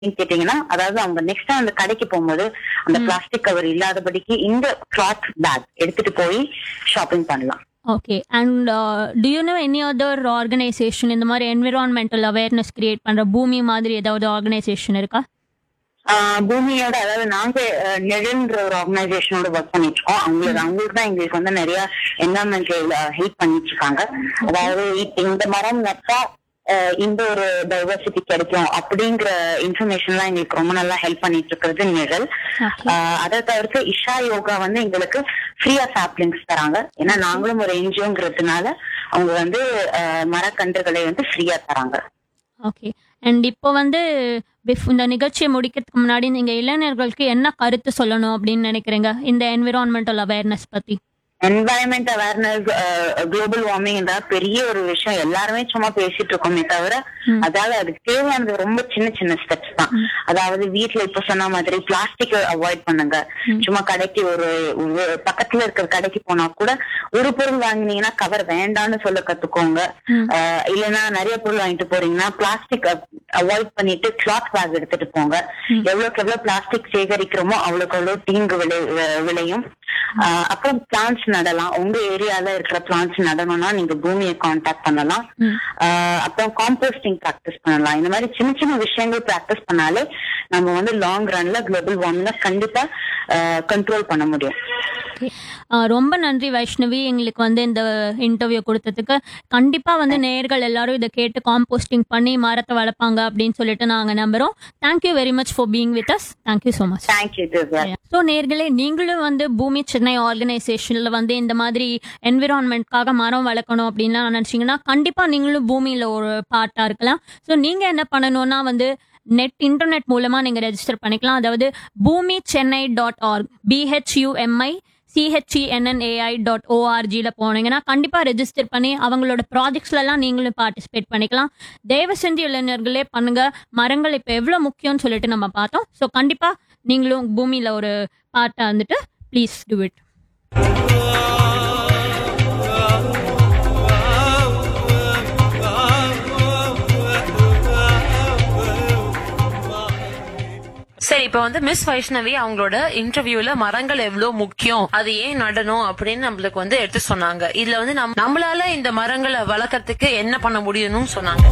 அப்படின்னு கேட்டீங்கன்னா அதாவது அவங்க நெக்ஸ்ட் டைம் அந்த கடைக்கு போகும்போது அந்த பிளாஸ்டிக் கவர் இல்லாதபடிக்கு இந்த கிளாத் பேக் எடுத்துட்டு போய் ஷாப்பிங் பண்ணலாம் okay and do you know any other organisation இந்த மாதிரி என்விரான்மெண்டல் அவேர்னஸ் கிரியேட் பண்ற பூமி மாதிரி ஏதாவது ஆர்கனைசேஷன் இருக்கா ஆஹ் பூமியோட அதாவது நாங்க அஹ், நிழல்ன்ற ஒரு ஆர்கனைசேஷனோட ஒர்க் பண்ணிட்டு இருக்கோம் அவங்களுக்கு அவங்களுக்கு தான் எங்களுக்கு வந்து நிறைய என்வரன்மெண்டல் ஹெல்ப் பண்ணிட்டு இருக்காங்க அதாவது இப்ப இந்த மரம் நட்டா அஹ், இந்த ஒரு டைவர்சிட்டி கிடைக்கும் அப்படிங்கிற இன்ஃபர்மேஷன்லாம் எங்களுக்கு ரொம்ப நல்லா ஹெல்ப் பண்ணிட்டு இருக்கிறது நிழல் ஓகே ஆஹ், அதை தவிர்த்து இஷா யோகா வந்து எங்களுக்கு ஃப்ரீயா சாப்லிங்ஸ் தராங்க ஏன்னா நாங்களும் ஒரு என்ஜிஓங்கிறதுனால அவங்க வந்து ஆஹ், மரக்கன்றுகளை வந்து ஃப்ரீயா தராங்க ஓகே அண்ட் இப்போ வந்து bef- இந்த நிகழ்ச்சியை முடிக்கிறதுக்கு முன்னாடி நீங்க இளைஞர்களுக்கு என்ன கருத்து சொல்லணும் அப்படின்னு நினைக்கிறீங்க இந்த என்விரான்மெண்டல் அவேர்னஸ் பத்தி என்வாயன்மெண்ட் அவேர்னஸ் குளோபல் வார்மிங் பெரிய ஒரு விஷயம் எல்லாருமே சும்மா பேசிட்டு இருக்கோமே தவிர ம். அதாவது அதுக்கு தேவையானது ரொம்ப சின்ன சின்ன ஸ்டெப்ஸ் தான் அதாவது வீட்ல இப்ப சொன்ன மாதிரி பிளாஸ்டிக் அவாய்ட் பண்ணுங்க சும்மா கடைக்கு ஒரு ஒரு பக்கத்துல இருக்கிற கடைக்கு போனா கூட ஒரு பொருள் வாங்கினீங்கன்னா கவர் வேண்டாம்னு சொல்ல கத்துக்கோங்க ம். அஹ், இல்லைன்னா நிறைய பொருள் வாங்கிட்டு போறீங்கன்னா பிளாஸ்டிக் அவாய்ட் பண்ணிட்டு கிளாத் பேக் எடுத்துட்டு போங்க எவ்வளவுக்கு எவ்வளவு பிளாஸ்டிக் சேகரிக்கிறோமோ அவ்வளவுக்கு அவ்வளவு தீங்கு விளை வி- விளையும் ஆஹ் அப்புறம் பிளான்ஸ் நடலாம் உங்க ஏரியால இருக்கிற பிளான்ஸ் நடணும்னா நீங்க பூமியை காண்டாக்ட் பண்ணலாம் ம். ஆஹ் அப்புறம் காம்போஸ்டிங் ப்ராக்டிஸ் பண்ணலாம் இந்த மாதிரி சின்ன சின்ன விஷயங்கள் ப்ராக்டிஸ் பண்ணாலே நம்ம வந்து லாங் ரன்ல குளோபல் வார்மிங்க கண்டிப்பா கண்ட்ரோல் பண்ண முடியும் Okay. ஆஹ் ரொம்ப நன்றி வைஷ்ணவி எங்களுக்கு வந்து இந்த இன்டர்வியூ கொடுத்ததுக்கு கண்டிப்பா வந்து நேர்கள் எல்லாரும் இதை கேட்டு காம்போஸ்டிங் பண்ணி மரத்தை வளர்ப்பாங்க அப்படின்னு சொல்லிட்டு நாங்க நம்புறோம் thank you very much for being with us thank you so much thank you Divya so நேர்களே நீங்களும் வந்து பூமி சென்னை ஆர்கனைசேஷன்ல வந்து இந்த மாதிரி என்விரான்மெண்ட்காக மரம் வளர்க்கணும் அப்படின்லாம் நினைச்சீங்கன்னா கண்டிப்பா நீங்களும் பூமியில ஒரு பார்ட்டா இருக்கலாம் ஸோ நீங்க என்ன பண்ணணும்னா வந்து நெட் இன்டர்நெட் மூலமா நீங்க ரெஜிஸ்டர் பண்ணிக்கலாம் அதாவது பூமி Chennai dot org பிஹெச்யூஎம்ஐ CHENNAI dot ஓஆர்ஜியில் போனீங்கன்னா கண்டிப்பாக ரெஜிஸ்டர் பண்ணி அவங்களோட ப்ராஜெக்ட்ஸ்லாம் நீங்களும் பார்ட்டிசிபேட் பண்ணிக்கலாம் தயவு செஞ்சு இளைஞர்களே பண்ணுங்க மரங்கள் இப்போ எவ்வளோ முக்கியம்னு சொல்லிட்டு நம்ம பார்த்தோம் ஸோ கண்டிப்பாக நீங்களும் பூமியில் ஒரு பார்ட்டாக வந்துட்டு ப்ளீஸ் டூ இட் சரி இப்ப வந்து மிஸ் வைஷ்ணவி அவங்களோட இன்டர்வியூல மரங்கள் எவ்வளவு முக்கியம் அது ஏன் நடணும் அப்படின்னு நம்மளுக்கு வந்து எடுத்து சொன்னாங்க இதுல வந்து நம்ம நம்மளால இந்த மரங்களை வளர்க்கறதுக்கு என்ன பண்ண முடியும்னு சொன்னாங்க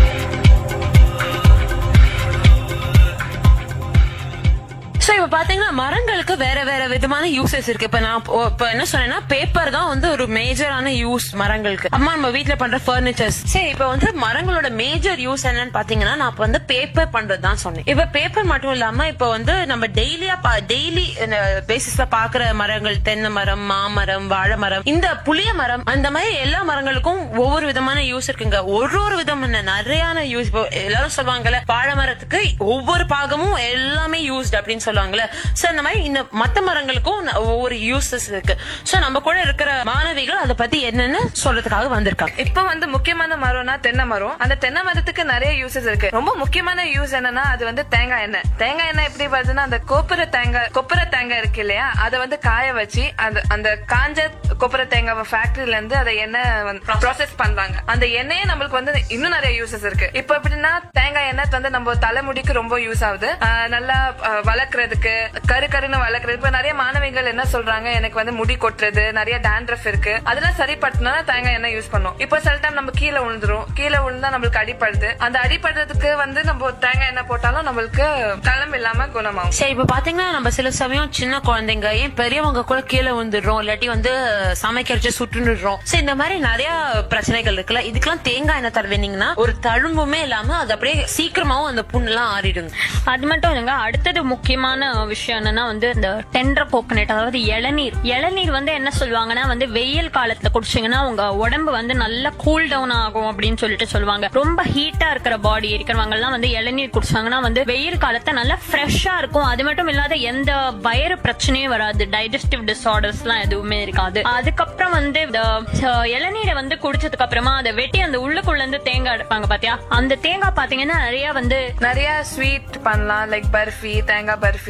சோ இப்ப பாத்தீங்கன்னா மரங்களுக்கு வேற வேற விதமான யூசஸ் இருக்கு இப்ப நான் இப்போ- இப்ப என்ன சொன்னேன்னா பேப்பர் தான் வந்து ஒரு மேஜரான யூஸ் மரங்களுக்கு அம்மா நம்ம வீட்ல பண்ற பர்னிச்சர்ஸ் சரி இப்ப வந்து மரங்களோட மேஜர் யூஸ் என்னன்னு பாத்தீங்கன்னா நான் இப்ப வந்து பேப்பர் பண்றது தான் சொன்னேன் இப்ப பேப்பர் மட்டும் இல்லாம இப்ப வந்து நம்ம டெய்லியா டெய்லி பேசிஸ்ல பாக்குற மரங்கள் தென்னை மரம் மாமரம் வாழை மரம் இந்த புளிய மரம் அந்த மாதிரி எல்லா மரங்களுக்கும் ஒவ்வொரு விதமான யூஸ் இருக்குங்க ஒரு ஒரு விதமான நிறையான யூஸ் இப்போ எல்லாரும் சொல்லுவாங்கல்ல வாழை மரத்துக்கு ஒவ்வொரு பாகமும் எல்லாமே யூஸ்ட் அப்படின்னு சொல்லுவாங்கல்ல சோ அந்த மாதிரி இந்த மத்த மரங்களுக்கும் ந- ஒவ்வொரு யூசஸ் இருக்கு சோ நம்ம கூட இருக்கிற மாணவிகள் அதை பத்தி என்னன்னு சொல்றதுக்காக வந்திருக்காங்க இப்ப வந்து முக்கியமான மரம்னா தென்னை மரம் அந்த தென்னை மரத்துக்கு நிறைய யூசஸ் இருக்கு ரொம்ப முக்கியமான யூஸ் என்னன்னா அது வந்து தேங்காய் எண்ணெய் தேங்காய் எண்ணெய் எப்படி வருதுன்னா அந்த கொப்பரை தேங்காய் கொப்பரை தேங்காய் இருக்கு இல்லையா அதை வந்து காய வச்சு அந்த அந்த காஞ்ச கொப்பரை தேங்காய் ஃபேக்டரியில இருந்து அதை எண்ணெய் ப்ராசஸ் பண்றாங்க அந்த எண்ணெயே நம்மளுக்கு வந்து இன்னும் நிறைய யூசஸ் இருக்கு இப்ப எப்படின்னா தேங்காய் எண்ணெய் வந்து நம்ம தலைமுடிக்கு ரொம்ப யூஸ் ஆகுது ஆஹ் நல்லா ஆஹ் வளர்க்கறதுக்கு கரு கருன்னு வளர்க்கறது இப்ப நிறைய மாணவிகள் என்ன சொல்றாங்க எனக்கு வந்து முடி கொட்டுறது நிறைய டேண்ட்ரஃப் இருக்கு அதெல்லாம் சரிப்படுத்தினா தேங்காய் எண்ணெய் யூஸ் பண்ணும் இப்போ சில டைம் நம்ம கீழே விழுந்துரும் கீழே விழுந்தா நம்மளுக்கு அடிப்படுது அந்த அடிப்படுறதுக்கு வந்து நம்ம தேங்காய் எண்ணெய் போட்டாலும் நம்மளுக்கு களம் இல்லாம குணமாகும் சரி இப்ப பாத்தீங்கன்னா நம்ம சில சமயம் சின்ன குழந்தைங்க ஏன் பெரியவங்க கூட கீழே விழுந்துடுறோம் இல்லாட்டி வந்து சமைக்கிறச்சு சுட்டுடுறோம் சோ இந்த மாதிரி நிறைய பிரச்சனைகள் இருக்குல்ல இதுக்கெல்லாம் தேங்காய் எண்ணெய் தடவினீங்கன்னா ஒரு தழும்புமே இல்லாம அது அப்படியே சீக்கிரமாவும் அந்த புண்ணெல்லாம் ஆறிடுங்க அது மட்டும் இல்லைங்க அடுத்தது முக்கியமான விஷயம் என்னன்னா வந்து இந்த டெண்டர் கோகனட் அதாவது இளநீர் இளநீர் வந்து என்ன சொல்லுவாங்கன்னா வந்து வெயில் காலத்துல குடிச்சீங்கன்னா உங்க உடம்பு வந்து நல்லா கூல் டவுன் ஆகும் அப்படின்னு சொல்லிட்டு சொல்லுவாங்க ரொம்ப ஹீட்டா இருக்கிற பாடி இருக்கிறவங்க எல்லாம் வந்து இளநீர் குடிச்சாங்கன்னா வந்து வெயில் காலத்தை நல்லா ஃப்ரெஷ்ஷா இருக்கும் அது மட்டும் இல்லாத எந்த வயிறு பிரச்சனையும் வராது டைஜஸ்டிவ் டிசார்டர்ஸ் எல்லாம் எதுவுமே இருக்காது அதுக்கப்புறம் வந்து இந்த அஹ், இளநீரை வந்து குடிச்சதுக்கு அப்புறமா அதை வெட்டி அந்த உள்ளுக்குள்ள இருந்து தேங்காய் எடுப்பாங்க பாத்தியா அந்த தேங்காய் பாத்தீங்கன்னா நிறைய வந்து நிறைய ஸ்வீட் பண்ணலாம் லைக் பர்ஃபி தேங்காய் பர்ஃபி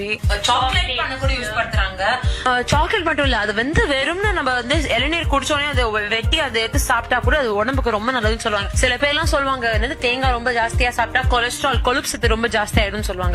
சாக்லேட் பண்ண கூட யூஸ் பண்றாங்க சாக்லேட் மட்டும் இல்ல அது வந்து வெறும்னு நம்ம வந்து இளநீர் குடிச்சோடனே அதை வெட்டி அதை எடுத்து சாப்பிட்டா கூட அது உடம்புக்கு ரொம்ப நல்லதுன்னு சொல்லுவாங்க சில பேர் எல்லாம் சொல்லுவாங்க என்னது தேங்காய் ரொம்ப ஜாஸ்தியா சாப்பிட்டா கொலஸ்ட்ரால் கொழுப்பு சத்து ரொம்ப ஜாஸ்தி ஆயிடும்னு சொல்லுவாங்க